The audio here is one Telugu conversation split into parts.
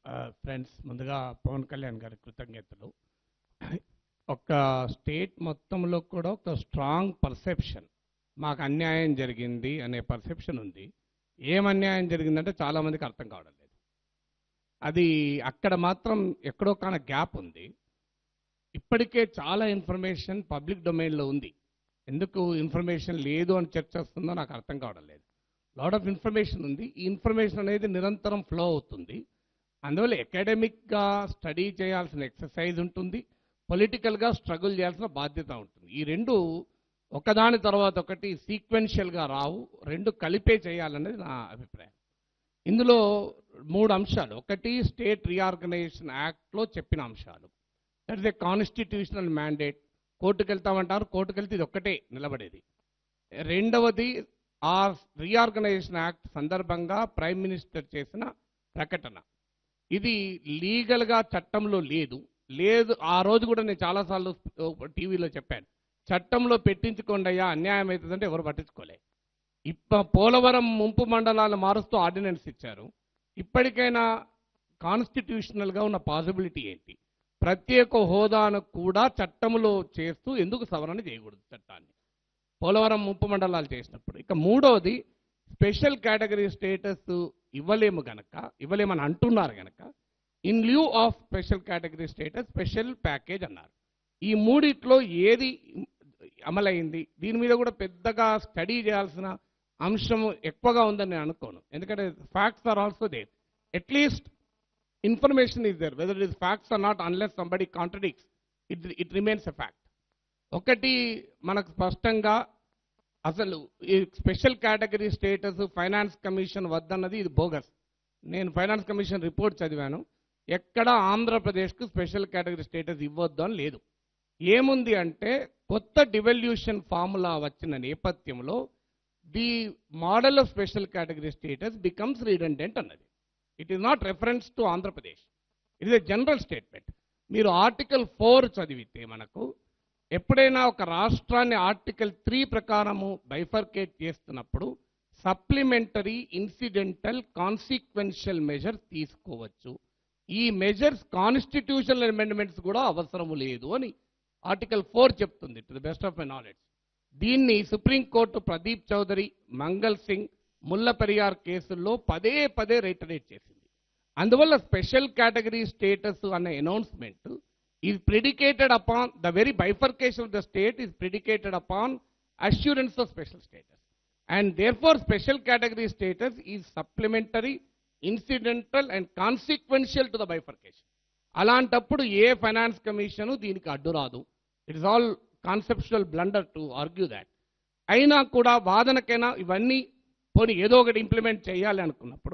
ఫ్రెండ్స్ ముందుగా పవన్ కళ్యాణ్ గారి కృతజ్ఞతలు ఒక స్టేట్ మొత్తంలో కూడా ఒక స్ట్రాంగ్ పర్సెప్షన్ మాకు అన్యాయం జరిగింది అనే పర్సెప్షన్ ఉంది ఏం అన్యాయం జరిగిందంటే చాలా మందికి అర్థం కావడం లేదు అది అక్కడ మాత్రం ఎక్కడో కాన గ్యాప్ ఉంది ఇప్పటికే చాలా ఇన్ఫర్మేషన్ పబ్లిక్ డొమైన్లో ఉంది ఎందుకు ఇన్ఫర్మేషన్ లేదు అని చర్చ వస్తుందో నాకు అర్థం కావడం లేదు లాట్ ఆఫ్ ఇన్ఫర్మేషన్ ఉంది ఈ ఇన్ఫర్మేషన్ అనేది నిరంతరం ఫ్లో అవుతుంది అందువల్ల అకాడమిక్గా స్టడీ చేయాల్సిన ఎక్సర్సైజ్ ఉంటుంది పొలిటికల్గా స్ట్రగుల్ చేయాల్సిన బాధ్యత ఉంటుంది ఈ రెండు ఒకదాని తర్వాత ఒకటి సీక్వెన్షియల్గా రావు రెండు కలిపే చేయాలనేది నా అభిప్రాయం ఇందులో మూడు అంశాలు ఒకటి స్టేట్ రీఆర్గనైజేషన్ యాక్ట్లో చెప్పిన అంశాలు that is a constitutional mandate కోర్టుకు వెళ్తామంటారు కోర్టుకు వెళ్తే ఇది ఒక్కటే నిలబడేది రెండవది ఆ రీఆర్గనైజేషన్ యాక్ట్ సందర్భంగా ప్రైమ్ మినిస్టర్ చేసిన ప్రకటన ఇది లీగల్గా చట్టంలో లేదు లేదు ఆ రోజు కూడా నేను చాలాసార్లు టీవీలో చెప్పాను చట్టంలో పెట్టించుకోండి అయ్యా అన్యాయం అవుతుందంటే ఎవరు పట్టించుకోలే ఇప్ప పోలవరం ముంపు మండలాలు మారుస్తూ ఆర్డినెన్స్ ఇచ్చారు ఇప్పటికైనా కాన్స్టిట్యూషనల్గా ఉన్న పాసిబిలిటీ ఏంటి ప్రత్యేక హోదాను కూడా చట్టంలో చేస్తూ ఎందుకు సవరణ చేయకూడదు చట్టాన్ని పోలవరం ముంపు మండలాలు చేసినప్పుడు ఇక మూడవది స్పెషల్ కేటగిరీ స్టేటస్ ఇవ్వలేము గనక ఇవ్వలేమని అంటున్నారు గనక in lieu of special category status special package అన్నారు ఈ మూడిట్లో ఏది అమలైంది దీని మీద కూడా పెద్దగా స్టడీ చేయాల్సిన అంశం ఎక్కువగా ఉందని నేను అనుకోను ఎందుకంటే facts are also there at least information is there whether it facts are not unless somebody contradicts it it remains a fact ఒకటి మనకు స్పష్టంగా అసలు ఈ special category status finance commission వద్దన్నది ఇది బోగస్ నేను ఫైనాన్స్ కమిషన్ రిపోర్ట్ చదివాను ఎక్కడ ఆంధ్రప్రదేశ్కు స్పెషల్ కేటగిరీ స్టేటస్ ఇవ్వద్దు అని లేదు ఏముంది అంటే కొత్త డివల్యూషన్ ఫార్ములా వచ్చిన నేపథ్యంలో the model of special category status becomes redundant అన్నది it is not reference to Andhra Pradesh it is a general statement మీరు ఆర్టికల్ ఫోర్ చదివితే మనకు ఎప్పుడైనా ఒక రాష్ట్రాన్ని ఆర్టికల్ త్రీ ప్రకారము బైఫర్కేట్ చేస్తున్నప్పుడు సప్లిమెంటరీ ఇన్సిడెంటల్ కాన్సిక్వెన్షియల్ మెజర్స్ తీసుకోవచ్చు ఈ మెజర్స్ కాన్స్టిట్యూషనల్ అమెండ్మెంట్స్ కూడా అవసరము లేదు అని ఆర్టికల్ ఫోర్ చెప్తుంది to the best of my knowledge దీన్ని సుప్రీంకోర్టు ప్రదీప్ చౌదరి మంగల్ సింగ్ ముల్లపెరియార్ కేసుల్లో పదే పదే రైటరేట్ చేసింది అందువల్ల స్పెషల్ కేటగిరీ స్టేటస్ అనే announcement is predicated upon the very bifurcation of the state is predicated upon assurance of special status and therefore special category status is supplementary incidental and consequential to the bifurcation అలాంటప్పుడు ఏ ఫైనాన్స్ కమిషను దీనికి అడ్డు రాదు it is all conceptual blunder to argue that అయినా కూడా వాదనకైనా ఇవన్నీ పోనీ ఏదో ఒకటి ఇంప్లిమెంట్ చేయాలి అనుకున్నప్పుడు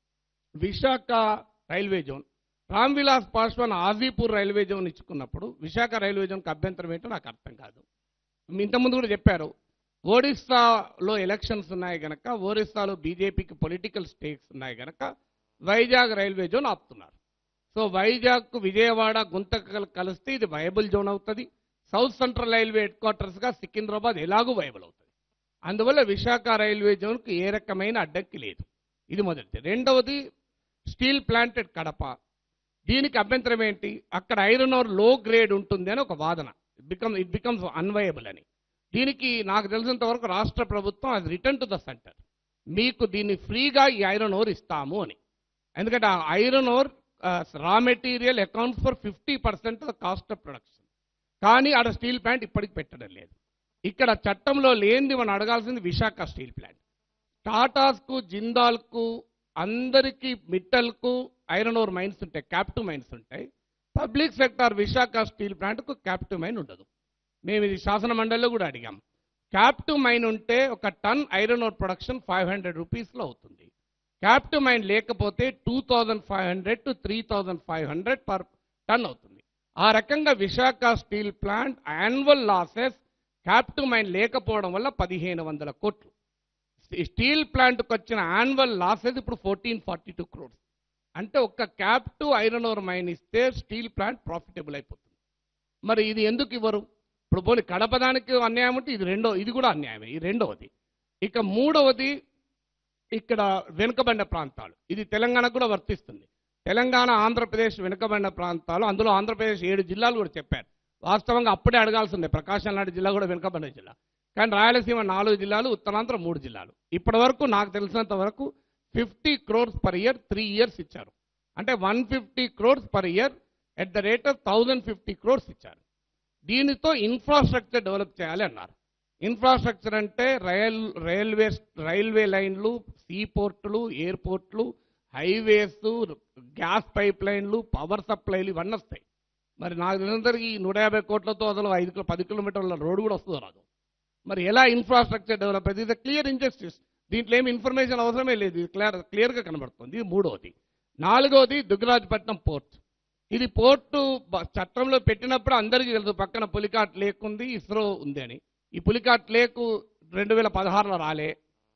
Visakha railway zone Ram Vilas Paswan Hajipur railway zone ఇచ్చుకున్నప్పుడు విశాఖ రైల్వే జోన్కి అభ్యంతరం ఏంటో నాకు అర్థం కాదు ఇంతకుముందు కూడా చెప్పారు ఒడిస్సాలో ఎలక్షన్స్ ఉన్నాయి గనక ఒరిస్సాలో బీజేపీకి పొలిటికల్ స్టేక్స్ ఉన్నాయి గనక వైజాగ్ రైల్వే జోన్ ఆపుతున్నారు సో వైజాగ్ విజయవాడ గుంతకల్ కలిస్తే ఇది వైబుల్ జోన్ అవుతుంది సౌత్ సెంట్రల్ రైల్వే హెడ్ క్వార్టర్స్గా సికింద్రాబాద్ ఎలాగూ వైబుల్ అవుతుంది అందువల్ల విశాఖ రైల్వే జోన్కు ఏ రకమైన అడ్డంకి లేదు ఇది మొదటిది రెండవది స్టీల్ ప్లాంటెడ్ కడప దీనికి అభ్యంతరం ఏంటి అక్కడ ఐరన్ ఓర్ లో గ్రేడ్ ఉంటుంది అని ఒక వాదన బికమ్ ఇట్ బికమ్స్ అన్వయబుల్ అని దీనికి నాకు తెలిసినంత వరకు రాష్ట్ర ప్రభుత్వం అది రిటర్న్ టు ద సెంటర్ మీకు దీన్ని ఫ్రీగా ఈ ఐరన్ ఓర్ ఇస్తాము అని ఎందుకంటే ఆ iron ore raw material accounts for fifty percent cost of production కానీ ఆడ స్టీల్ ప్లాంట్ ఇప్పటికి పెట్టడం లేదు ఇక్కడ చట్టంలో లేనిది మనం అడగాల్సింది విశాఖ స్టీల్ ప్లాంట్ టాటాస్కు జిందాల్కు అందరికీ మిట్టల్కు ఐరన్ ఓర్ మైన్స్ ఉంటాయి క్యాప్టివ్ మైన్స్ ఉంటాయి పబ్లిక్ సెక్టార్ విశాఖ స్టీల్ ప్లాంట్కు క్యాప్టివ్ మైన్ ఉండదు మేము ఇది శాసన మండలిలో కూడా అడిగాం క్యాప్టివ్ మైన్ ఉంటే ఒక ton iron ore production five hundred రూపీస్లో అవుతుంది క్యాప్టివ్ మైన్ లేకపోతే two thousand five hundred to three thousand five hundred per ton అవుతుంది ఆ రకంగా Visakha steel plant annual losses captive mine లేకపోవడం వల్ల పదిహేను వందల కోట్లు స్టీల్ ప్లాంట్కి వచ్చిన యాన్యువల్ లాసెస్ ఇప్పుడు ఫోర్టీన్ ఫార్టీ టూ క్రోడ్స్ అంటే ఒక్క క్యాప్టివ్ ఐరన్ ఓర్ మైన్ ఇస్తే స్టీల్ ప్లాంట్ ప్రాఫిటబుల్ అయిపోతుంది మరి ఇది ఎందుకు ఇవ్వరు ఇప్పుడు పోనీ కడప దానికి అన్యాయం ఉంటే ఇది రెండో ఇది కూడా అన్యాయమే ఈ రెండవది ఇక మూడవది ఇక్కడ వెనుకబడిన ప్రాంతాలు ఇది తెలంగాణకు కూడా వర్తిస్తుంది తెలంగాణ ఆంధ్రప్రదేశ్ వెనుకబడిన ప్రాంతాలు అందులో ఆంధ్రప్రదేశ్ ఏడు జిల్లాలు కూడా చెప్పారు వాస్తవంగా అప్పుడే అడగాల్సి ఉంది ప్రకాశం లాంటి జిల్లా కూడా వెనుకబడిన జిల్లా కానీ రాయలసీమ నాలుగు జిల్లాలు ఉత్తరాంధ్ర మూడు జిల్లాలు ఇప్పటి వరకు నాకు తెలిసినంత వరకు fifty crores per year three years ఇచ్చారు అంటే one fifty crores per year at the rate of thousand fifty crores ఇచ్చారు దీనితో ఇన్ఫ్రాస్ట్రక్చర్ డెవలప్ చేయాలి అన్నారు ఇన్ఫ్రాస్ట్రక్చర్ అంటే రైల్ రైల్వే రైల్వే లైన్లు సీ పోర్టులు ఎయిర్పోర్ట్లు హైవేస్ గ్యాస్ పైప్ లైన్లు పవర్ సప్లైలు ఇవన్నీ వస్తాయి మరి నాకు తెలిసినంతవరకు ఈ నూట యాభై కోట్లతో అసలు ఐదు కిలో పది కిలోమీటర్ల రోడ్డు కూడా వస్తుందో రాదు మరి ఎలా ఇన్ఫ్రాస్ట్రక్చర్ డెవలప్ అయితే ఇది క్లియర్ ఇంజస్టిస్ దీంట్లో ఏమి ఇన్ఫర్మేషన్ అవసరమే లేదు ఇది క్లియర్ క్లియర్గా కనబడుతుంది ఇది మూడవది నాలుగవది దుగ్గరాజపట్నం పోర్ట్ ఇది పోర్టు బ- చట్టంలో పెట్టినప్పుడు అందరికీ తెలుసు పక్కన పులికాట్ లేక్ ఉంది ఇస్రో ఉంది అని ఈ పులికాట్ లేకు రెండు వేల పదహారులో రాలే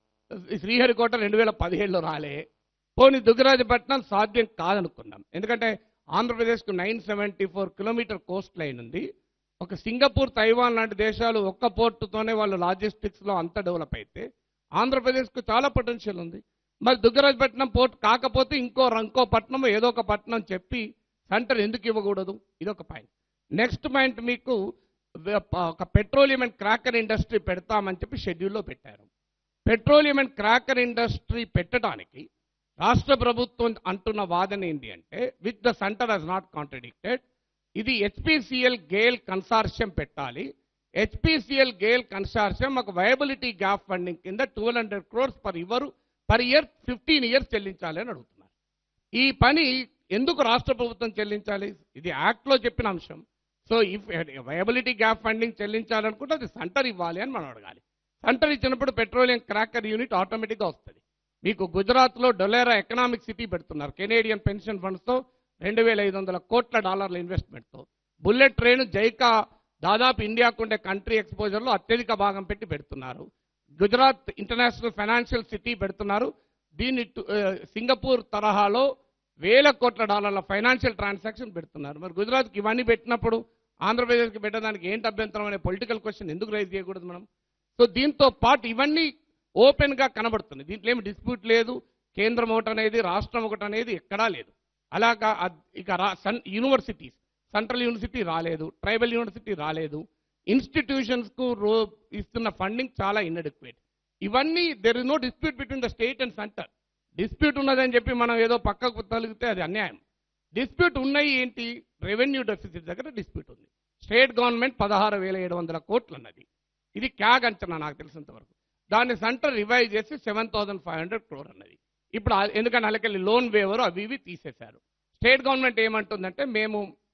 ఈ శ్రీహరికోట రెండు వేల పదిహేడులో రాలే పోనీ దుగ్గరాజపట్నం సాధ్యం కాదనుకున్నాం ఎందుకంటే ఆంధ్రప్రదేశ్కు nine seventy four kilometre coast line ఉంది ఒక సింగపూర్ తైవాన్ లాంటి దేశాలు ఒక్క పోర్టుతోనే వాళ్ళు లాజిస్టిక్స్లో అంత డెవలప్ అయితే ఆంధ్రప్రదేశ్కు చాలా పొటెన్షియల్ ఉంది మరి దుగ్గరాజపట్నం పోర్ట్ కాకపోతే ఇంకో ఇంకో పట్టణం ఏదో ఒక పట్టణం చెప్పి సెంటర్ ఎందుకు ఇవ్వకూడదు ఇది ఒక పాయింట్ నెక్స్ట్ పాయింట్ మీకు వ- ప- ఒక పెట్రోలియం అండ్ క్రాకర్ ఇండస్ట్రీ పెడతామని చెప్పి షెడ్యూల్లో పెట్టారు పెట్రోలియం అండ్ క్రాకర్ ఇండస్ట్రీ పెట్టడానికి రాష్ట్ర ప్రభుత్వం అంటున్న వాదన ఏంటి అంటే with the centre he's not contradicted ఇది హెచ్పిసిఎల్ గేల్ కన్సార్షియం పెట్టాలి హెచ్పిసిఎల్ గేల్ కన్సార్షియం ఒక వయబిలిటీ గ్యాప్ ఫండింగ్ కింద twelve hundred crores per year per year fifteen years చెల్లించాలి అని అడుగుతున్నారు ఈ పని ఎందుకు రాష్ట్ర ప్రభుత్వం చెల్లించాలి ఇది యాక్ట్లో చెప్పిన అంశం so if viability gap funding చెల్లించాలనుకుంటే అది సెంటర్ ఇవ్వాలి అని మనం అడగాలి సెంటర్ ఇచ్చినప్పుడు పెట్రోలియం క్రాకర్ యూనిట్ ఆటోమేటిక్గా వస్తుంది మీకు గుజరాత్లో డొలేరా ఎకనామిక్ సిటీ పెడుతున్నారు కెనేడియన్ పెన్షన్ ఫండ్స్తో రెండు వేల ఐదు వందల కోట్ల డాలర్ల ఇన్వెస్ట్మెంట్తో బుల్లెట్ ట్రైన్ జైకా దాదాపు ఇండియాకు ఉండే కంట్రీ ఎక్స్పోజర్లో అత్యధిక భాగం పెట్టి పెడుతున్నారు గుజరాత్ ఇంటర్నేషనల్ ఫైనాన్షియల్ సిటీ పెడుతున్నారు దీన్ని టు- ఆ, సింగపూర్ తరహాలో వేల కోట్ల డాలర్ల ఫైనాన్షియల్ ట్రాన్సాక్షన్ పెడుతున్నారు మరి గుజరాత్కి ఇవన్నీ పెట్టినప్పుడు ఆంధ్రప్రదేశ్కి పెట్టడానికి ఏంటి అభ్యంతరం అనే పొలిటికల్ క్వశ్చన్ ఎందుకు రైజ్ చేయకూడదు మనం సో దీంతో పాటు ఇవన్నీ ఓపెన్ గా కనబడుతుంది దీంట్లో ఏమి డిస్ప్యూట్ లేదు కేంద్రం ఒకటి అనేది రాష్ట్రం ఒకటి అనేది ఎక్కడా లేదు అలాగా అద్- ఇక రా- సన్ యూనివర్సిటీస్ సెంట్రల్ యూనివర్సిటీ రాలేదు ట్రైబల్ యూనివర్సిటీ రాలేదు ఇన్స్టిట్యూషన్స్ కు రో ఇస్తున్న ఫండింగ్ చాలా ఇన్అడిక్వేట్ ఇవన్నీ there is no dispute between the state and centre dispute ఉన్నదని చెప్పి మనం ఏదో పక్కకు తొలగితే అది అన్యాయం డిస్ప్యూట్ ఉన్నాయి ఏంటి రెవెన్యూ డెఫిసిట్ దగ్గర డిస్ప్యూట్ ఉంది స్టేట్ గవర్నమెంట్ పదహారు వేల ఏడు వందల కోట్లు అన్నది ఇది క్యాగ్ అంచనా నాకు తెలిసినంత వరకు దాన్ని సెంటర్ రివైజ్ చేసి seven thousand five hundred crore అన్నది ఇప్పుడు ఆ- ఎందుకంటే అలాకెళ్ళి లోన్ వేవరు అవి ఇవి తీసేశారు స్టేట్ గవర్నమెంట్ ఏమంటుందంటే మేము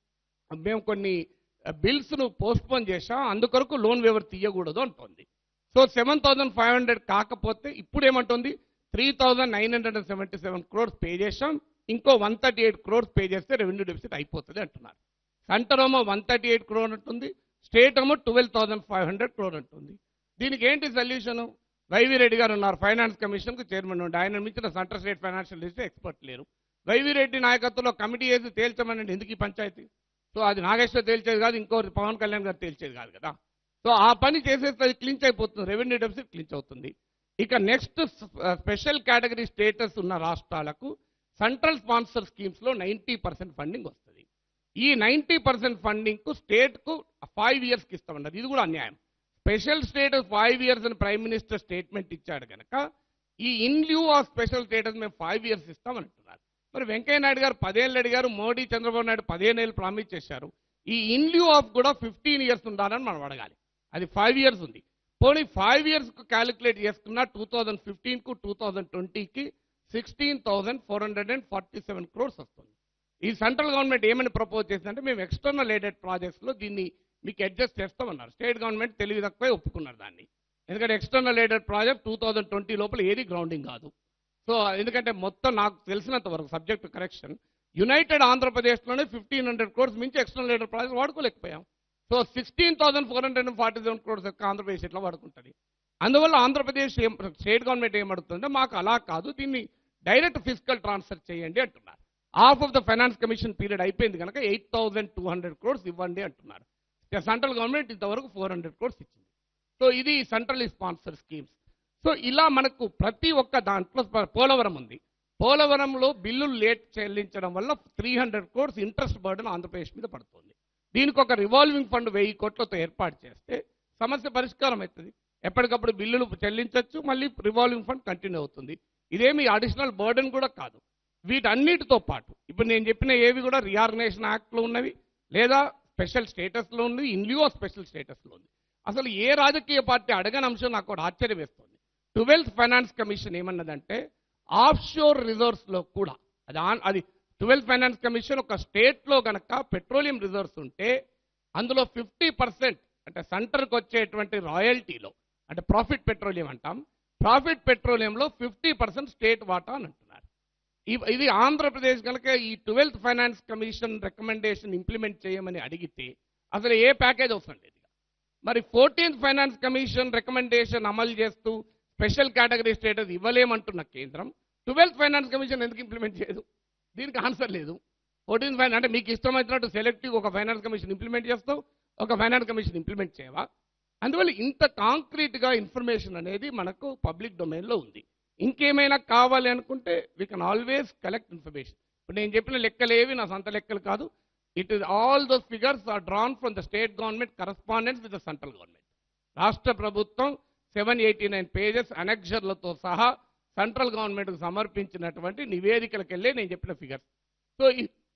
మేము కొన్ని బిల్స్ ను పోస్ట్పోన్ చేశాం అందుకొరకు లోన్ వేవర్ తీయకూడదు అంటుంది so seven thousand five hundred కాకపోతే ఇప్పుడు ఏమంటుంది three thousand nine hundred and seventy seven crores pay చేశాం ఇంకో one thirty eight crores pay చేస్తే రెవెన్యూ డెఫిసిట్ అయిపోతుంది అంటున్నారు సెంటర్ ఏమో వన్ థర్టీ ఎయిట్ క్రోర్ అంటుంది స్టేట్ ఏమో twelve thousand five hundred crore అంటుంది దీనికి ఏంటి సొల్యూషన్ వైవి రెడ్డి గారు ఉన్నారు ఫైనాన్స్ కమిషన్కు చైర్మన్ ఉండి ఆయన మించిన centre state financial list expert లేరు వైవి రెడ్డి నాయకత్వంలో కమిటీ వేసి తేల్చమనండి ఎందుకు ఈ పంచాయతీ సో అది నాగేశ్వర తేల్చేది కాదు ఇంకో పవన్ కళ్యాణ్ గారు తేల్చేది కాదు కదా సో ఆ పని చేసేస్తే అది క్లించ్ అయిపోతుంది రెవెన్యూ డెఫిసిట్ క్లించ్ అవుతుంది ఇక నెక్స్ట్ స్పెషల్ కేటగిరీ స్టేటస్ ఉన్న రాష్ట్రాలకు సెంట్రల్ స్పాన్సర్ స్కీమ్స్ లో నైంటీ పర్సెంట్ ఫండింగ్ వస్తుంది ఈ నైంటీ పర్సెంట్ ఫండింగ్ కు స్టేట్ కు ఫైవ్ ఇయర్స్ కి ఇస్తామన్నది ఇది కూడా అన్యాయం స్పెషల్ స్టేటస్ ఫైవ్ ఇయర్స్ అని ప్రైమ్ మినిస్టర్ స్టేట్మెంట్ ఇచ్చాడు కనుక ఈ in lieu of special status మేము ఫైవ్ ఇయర్స్ ఇస్తామంటున్నారు మరి వెంకయ్య నాయుడు గారు పదేళ్ళు అడిగారు మోడీ చంద్రబాబు నాయుడు పదిహేను ఏళ్ళు ప్రామిస్ చేశారు ఈ ఇన్ ల్యూ ఆఫ్ కూడా ఫిఫ్టీన్ ఇయర్స్ ఉండాలని మనం అడగాలి అది ఫైవ్ ఇయర్స్ ఉంది పోనీ ఫైవ్ ఇయర్స్ కు క్యాలిక్యులేట్ చేసుకున్న టూ థౌజండ్ ఫిఫ్టీన్ కు టూ థౌజండ్ ట్వంటీకి sixteen thousand four hundred and forty seven crores వస్తుంది ఈ సెంట్రల్ గవర్నమెంట్ ఏమని ప్రపోజ్ చేసిందంటే మేము ఎక్స్టర్నల్ ఎయిడెడ్ ప్రాజెక్ట్స్ లో దీన్ని మీకు అడ్జస్ట్ చేస్తామన్నారు స్టేట్ గవర్నమెంట్ తెలివి తక్కువే ఒప్పుకున్నారు దాన్ని ఎందుకంటే external aided project two thousand twenty లోపల ఏది గ్రౌండింగ్ కాదు సో ఎందుకంటే మొత్తం నాకు తెలిసినంత వరకు సబ్జెక్ట్ కరెక్షన్ యునైటెడ్ ఆంధ్రప్రదేశ్లోనే ఫిఫ్టీన్ హండ్రెడ్ క్రోర్స్ మించి ఎక్స్టర్నల్ ఎయిడెడ్ ప్రాజెక్ట్ వాడుకోలేకపోయాం so sixteen thousand four hundred and forty seven crores యొక్క ఆంధ్రప్రదేశ్ ఎట్లా వాడుకుంటుంది అందువల్ల ఆంధ్రప్రదేశ్ ఏం స్టేట్ గవర్నమెంట్ ఏమడుతుందంటే మాకు అలా కాదు దీన్ని డైరెక్ట్ ఫిజికల్ ట్రాన్స్ఫర్ చేయండి అంటున్నారు half of the finance commission period అయిపోయింది కనుక eight thousand two hundred crores ఇవ్వండి అంటున్నారు సెంట్రల్ గవర్నమెంట్ ఇంతవరకు ఫోర్ హండ్రెడ్ క్రోర్స్ ఇచ్చింది సో ఇది సెంట్రల్ స్పాన్సర్ స్కీమ్స్ సో ఇలా మనకు ప్రతి ఒక్క దాంట్లో ప- పోలవరం ఉంది పోలవరంలో బిల్లులు లేట్ చెల్లించడం వల్ల three hundred crores interest burden Andhra Pradesh మీద పడుతుంది దీనికి ఒక రివాల్వింగ్ ఫండ్ వెయ్యి కోట్లతో ఏర్పాటు చేస్తే సమస్య పరిష్కారం అవుతుంది ఎప్పటికప్పుడు బిల్లులు చెల్లించవచ్చు మళ్ళీ రివాల్వింగ్ ఫండ్ కంటిన్యూ అవుతుంది ఇదేమి అడిషనల్ బర్డన్ కూడా కాదు వీటన్నిటితో పాటు ఇప్పుడు నేను చెప్పిన ఏవి కూడా రియార్గనైజేషన్ యాక్ట్లో ఉన్నవి లేదా స్పెషల్ స్టేటస్లో ఉంది ఇన్ లియో స్పెషల్ స్టేటస్లో ఉంది అసలు ఏ రాజకీయ పార్టీ అడగని అంశం నాకు ఒకటి ఆశ్చర్యం వేస్తుంది ట్వెల్త్ ఫైనాన్స్ కమిషన్ ఏమన్నదంటే ఆఫ్ షోర్ రిజర్వ్స్లో కూడా అది ఆన్ అది ట్వెల్త్ ఫైనాన్స్ కమిషన్ ఒక స్టేట్లో గనక పెట్రోలియం రిజర్వ్స్ ఉంటే అందులో ఫిఫ్టీ పర్సెంట్ అంటే సెంటర్కి వచ్చేటువంటి రాయల్టీలో అంటే ప్రాఫిట్ పెట్రోలియం అంటాం ప్రాఫిట్ పెట్రోలియంలో ఫిఫ్టీ పర్సెంట్ స్టేట్ వాటా అని అంటున్నారు ఇవ్- ఇది ఆంధ్రప్రదేశ్ కనుక ఈ twelfth finance commission recommendation implement చేయమని అడిగితే అసలు ఏ ప్యాకేజ్ అవసరం లేదు మరి ఫోర్టీన్త్ ఫైనాన్స్ కమిషన్ రికమెండేషన్ అమలు చేస్తూ స్పెషల్ కేటగిరీ స్టేటస్ ఇవ్వలేమంటున్న కేంద్రం ట్వెల్త్ ఫైనాన్స్ కమిషన్ ఎందుకు ఇంప్లిమెంట్ చేయదు దీనికి ఆన్సర్ లేదు ఫోర్టీన్త్ ఫైనాన్స్ అంటే మీకు ఇష్టమైనట్టు సెలెక్టివ్ ఒక ఫైనాన్స్ కమిషన్ ఇంప్లిమెంట్ చేస్తావు ఒక ఫైనాన్స్ కమిషన్ ఇంప్లిమెంట్ చేయవా అందువల్ల ఇంత కాంక్రీట్గా ఇన్ఫర్మేషన్ అనేది మనకు పబ్లిక్ డొమైన్లో ఉంది ఇంకేమైనా కావాలి అనుకుంటే we can always collect information ఇప్పుడు నేను చెప్పిన లెక్కలేవి నా సొంత లెక్కలు కాదు it is all those figures are drawn from the state government correspondence with the central government రాష్ట్ర ప్రభుత్వం సెవెన్ ఎయిటీ నైన్ పేజెస్ అనక్షర్లతో సహా సెంట్రల్ గవర్నమెంట్కు సమర్పించినటువంటి నివేదికలకు వెళ్ళే నేను చెప్పిన figures so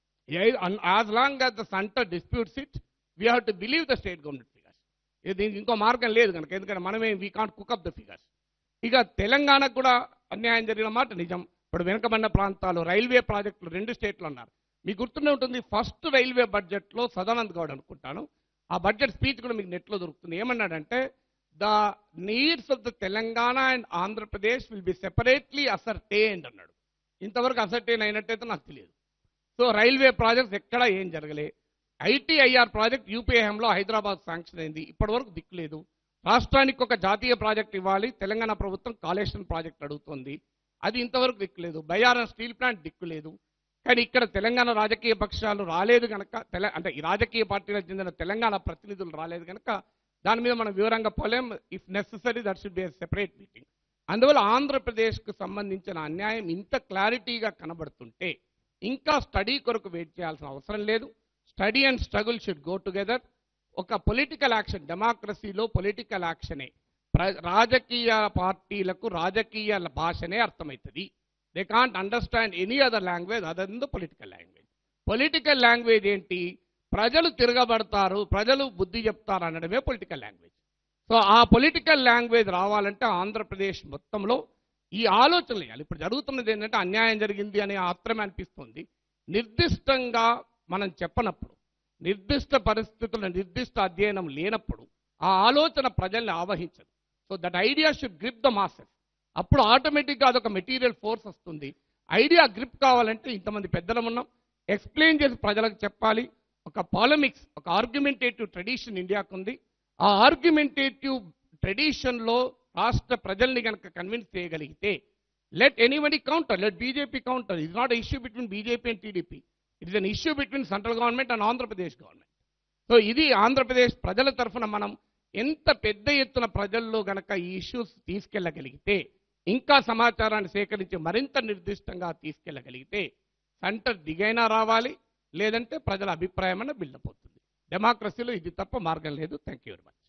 as long as the center disputes it we have to believe the state government figures ఇది దీనికి ఇంకో మార్గం లేదు కనుక ఎందుకంటే మనమే we can't cook up the figures ఇక తెలంగాణకు కూడా అన్యాయం జరిగిన మాట నిజం ఇప్పుడు వెనుకబడిన ప్రాంతాలు రైల్వే ప్రాజెక్టులు రెండు స్టేట్లు అన్నారు మీకు గుర్తుండే ఉంటుంది ఫస్ట్ రైల్వే బడ్జెట్లో సదానంద్ గౌడ్ అనుకుంటాను ఆ బడ్జెట్ స్పీచ్ కూడా మీకు నెట్లో దొరుకుతుంది ఏమన్నాడంటే the needs of the Telangana and Andhra Pradesh will be separately ascertained అన్నాడు ఇంతవరకు అసర్టైన్ అయినట్టయితే నాకు తెలియదు సో రైల్వే ప్రాజెక్ట్స్ ఎక్కడా ఏం జరగలే ఐటీఐఆర్ ప్రాజెక్ట్ యూపీఐఎంలో హైదరాబాద్ శాంక్షన్ అయింది ఇప్పటివరకు దిక్కులేదు రాష్ట్రానికి ఒక జాతీయ ప్రాజెక్ట్ ఇవ్వాలి తెలంగాణ ప్రభుత్వం కాళేశ్వరం ప్రాజెక్ట్ అడుగుతోంది అది ఇంతవరకు దిక్కులేదు బయ్యారం స్టీల్ ప్లాంట్ దిక్కులేదు కానీ ఇక్కడ తెలంగాణ రాజకీయ పక్షాలు రాలేదు కనుక తెల అంటే ఈ రాజకీయ పార్టీలకు చెందిన తెలంగాణ ప్రతినిధులు రాలేదు కనుక దాని మీద మనం వివరంగా పోలేం if necessary that should be separate meeting అందువల్ల ఆంధ్రప్రదేశ్కు సంబంధించిన అన్యాయం ఇంత క్లారిటీగా కనబడుతుంటే ఇంకా స్టడీ కొరకు వెయిట్ చేయాల్సిన అవసరం లేదు study and struggle should go together ఒక పొలిటికల్ యాక్షన్ డెమోక్రసీలో పొలిటికల్ యాక్షనే ప్ర- రాజకీయ పార్టీలకు రాజకీయ భాషనే అర్థమవుతుంది they can't understand any other language other than the political language political language ఏంటి ప్రజలు తిరగబడతారు ప్రజలు బుద్ధి చెప్తారు అనడమే పొలిటికల్ లాంగ్వేజ్ సో ఆ పొలిటికల్ లాంగ్వేజ్ రావాలంటే ఆంధ్రప్రదేశ్ మొత్తంలో ఈ ఆలోచనలు వేయాలి ఇప్పుడు జరుగుతున్నది ఏంటంటే అన్యాయం జరిగింది అనే ఆత్రమే అనిపిస్తుంది నిర్దిష్టంగా మనం చెప్పనప్పుడు నిర్దిష్ట పరిస్థితుల నిర్దిష్ట అధ్యయనం లేనప్పుడు ఆ ఆలోచన ప్రజల్ని ఆవహించదు so that idea should grip the masses అప్పుడు ఆటోమేటిక్గా అదొక మెటీరియల్ ఫోర్స్ వస్తుంది ఐడియా గ్రిప్ కావాలంటే ఇంతమంది పెద్దలం ఉన్నాం ఎక్స్ప్లెయిన్ చేసి ప్రజలకు చెప్పాలి ఒక పాలమిక్స్ ఒక ఆర్గ్యుమెంటేటివ్ ట్రెడిషన్ ఇండియాకు ఉంది ఆ ఆర్గ్యుమెంటేటివ్ ట్రెడిషన్లో రాష్ట్ర ప్రజల్ని కనుక కన్విన్స్ చేయగలిగితే let anybody counter let BJP counter is not issue between BJP and TDP it is an issue between central government and Andhra Pradesh government so ఇది ఆంధ్రప్రదేశ్ ప్రజల తరఫున మనం ఎంత పెద్ద ఎత్తున ప్రజల్లో గనక ఈ ఇష్యూస్ తీసుకెళ్ళగలిగితే ఇంకా సమాచారాన్ని సేకరించి మరింత నిర్దిష్టంగా తీసుకెళ్ళగలిగితే సెంటర్ దిగైనా రావాలి లేదంటే ప్రజల అభిప్రాయం అన్న బిల్డప్ అవుతుంది డెమోక్రసీలో ఇది తప్ప మార్గం లేదు thank you very much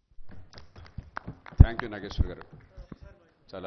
thank you Nageshwar garu చాలా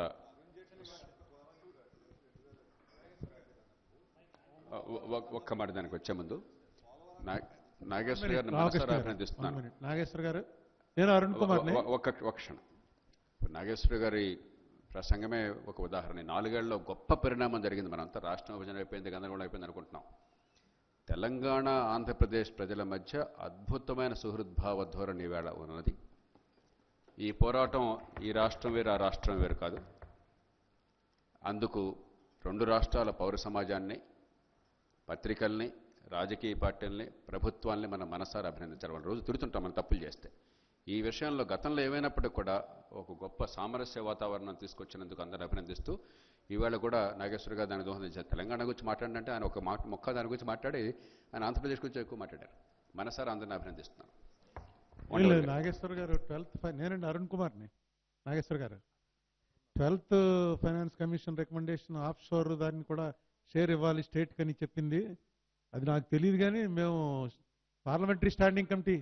ఒ- ఒ- ఒక్క మాట దానికి వచ్చే ముందు నా- నాగేశ్వర్ గారిని రామకృష్ణ మనసారా గారు, అభినందిస్తున్నాను one minute. నాగేశ్వర్ గారు నేను అరుణ్ కుమార్ని ఒ- ఒక్క ఒక క్షణం ఇప్పుడు నాగేశ్వర గారి ప్రసంగమే ఒక ఉదాహరణ ఈ నాలుగేళ్లలో గొప్ప పరిణామం జరిగింది మనంతా రాష్ట్రం విభజన అయిపోయింది గందరగోళం అయిపోయింది అనుకుంటున్నాం తెలంగాణ ఆంధ్రప్రదేశ్ ప్రజల మధ్య అద్భుతమైన సుహృద్భావ ధోరణి వేళ ఉన్నది ఈ పోరాటం ఈ రాష్ట్రం వేరు ఆ రాష్ట్రం వేరు కాదు అందుకు రెండు రాష్ట్రాల పౌర సమాజాన్ని పత్రికల్ని రాజకీయ పార్టీల్ని ప్రభుత్వాల్ని మనం మనసారా అభినందించాలి వాళ్ళు రోజు తిడుతుంటాం మనం తప్పులు చేస్తే ఈ విషయంలో గతంలో ఏమైనప్పటికీ కూడా ఒక గొప్ప సామరస్య వాతావరణం తీసుకొచ్చినందుకు అందరిని అభినందిస్తూ ఈవేళ కూడా నాగేశ్వర గారు దాని దోహదం తెలంగాణ గురించి మాట్లాడినంటే ఆయన ఒక మాట మొక్క దాని గురించి మాట్లాడి ఆయన ఆంధ్రప్రదేశ్ గురించి ఎక్కువ మాట్లాడారు మనసారా అందరిని అభినందిస్తున్నాను వీళ్ళు నాగేశ్వర్ గారు ట్వెల్త్ నేనండి అరుణ్ కుమార్ని Nageshwar garu twelfth finance commission recommendation offshore దాన్ని కూడా షేర్ ఇవ్వాలి స్టేట్ కని చెప్పింది అది నాకు తెలియదు కానీ మేము parliamentary standing committee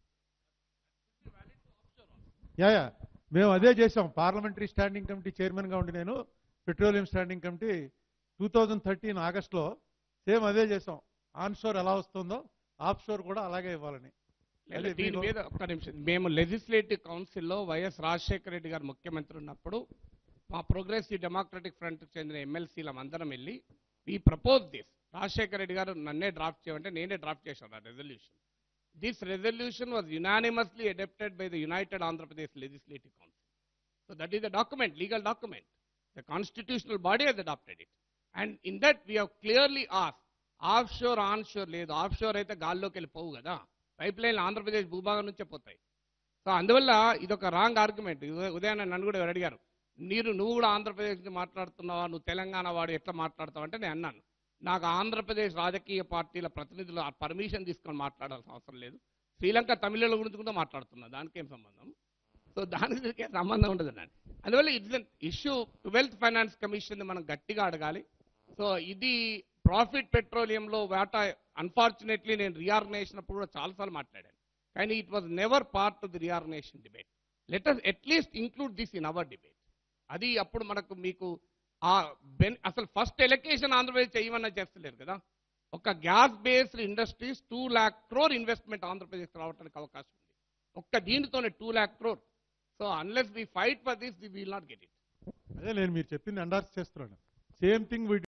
yeah yeah మేము అదే చేసాం పార్లమెంటరీ స్టాండింగ్ కమిటీ చైర్మన్గా ఉండి నేను petroleum standing committee two thousand thirteen ఆగస్టులో సేమ్ అదే చేసాం ఆన్ షోర్ ఎలా వస్తుందో ఆఫ్ షోర్ కూడా అలాగే ఇవ్వాలని లేదు, అదే దీని మీరు- మీద ఒక్క నిమిషం మేము లెజిస్లేటివ్ కౌన్సిల్లో వైఎస్ రాజశేఖర రెడ్డి గారు ముఖ్యమంత్రి ఉన్నప్పుడు మా ప్రోగ్రెసివ్ డెమోక్రటిక్ ఫ్రంట్ చెందిన ఎమ్మెల్సీలం అందరం వెళ్ళి ఈ ప్రపోజ్ దిస్ రాజశేఖర రెడ్డి గారు నన్నే డ్రాఫ్ట్ చేయమంటే నేనే డ్రాఫ్ట్ చేశాను ఆ resolution this resolution was unanimously adapted by the United Andhra Pradesh legislative council so that is the document legal document the constitutional body Hess adapted it and in that we have clearly as of sure on షోర్ లేదు ఆఫ్ షోర్ అయితే గాల్లోకి వెళ్ళిపోవు కదా పైప్ లైన్లు ఆంధ్రప్రదేశ్ భూభాగం నుంచే పోతాయి సో అందువల్ల ఇది ఒక రాంగ్ ఆర్గ్యుమెంట్ ఉదయాన్నే నన్ను కూడా ఎవరు అడిగారు మీరు నువ్వు కూడా ఆంధ్రప్రదేశ్ నుంచి మాట్లాడుతున్నావా నువ్వు తెలంగాణ వాడు ఎట్లా మాట్లాడతావు అంటే నేను అన్నాను నాకు ఆంధ్రప్రదేశ్ రాజకీయ పార్టీల ప్రతినిధులు పర్మిషన్ తీసుకొని మాట్లాడాల్సిన అవసరం లేదు శ్రీలంక తమిళల గురించి కూడా మాట్లాడుతున్నా దానికేం సంబంధం సో దానికి దీనికి ఏం సంబంధం ఉండదు అండి అందువల్ల it's an issue twelfth finance commission మనం గట్టిగా అడగాలి సో ఇది ప్రాఫిట్ పెట్రోలియంలో వాటా అన్ఫార్చునేట్లీ నేను రీఆర్గనైజేషన్ అప్పుడు కూడా చాలాసార్లు మాట్లాడాను కానీ it was never part of the reorganisation debate let us at least include this in our debate అది అప్పుడు మనకు మీకు ఆ బెన్ అసలు ఫస్ట్ ఎలకేషన్ ఆంధ్రప్రదేశ్ చేయమన్నా చేస్తలేరు కదా ఒక gas based industries two lakh crore investment Andhra Pradesh రావడానికి అవకాశం ఉంది ఒక్క దీనితోనే two lakh crore so unless we fight for this we will not get it అదే నేను మీరు చెప్పింది ఎండార్స్ చేస్తున్నాను సేమ్ థింగ్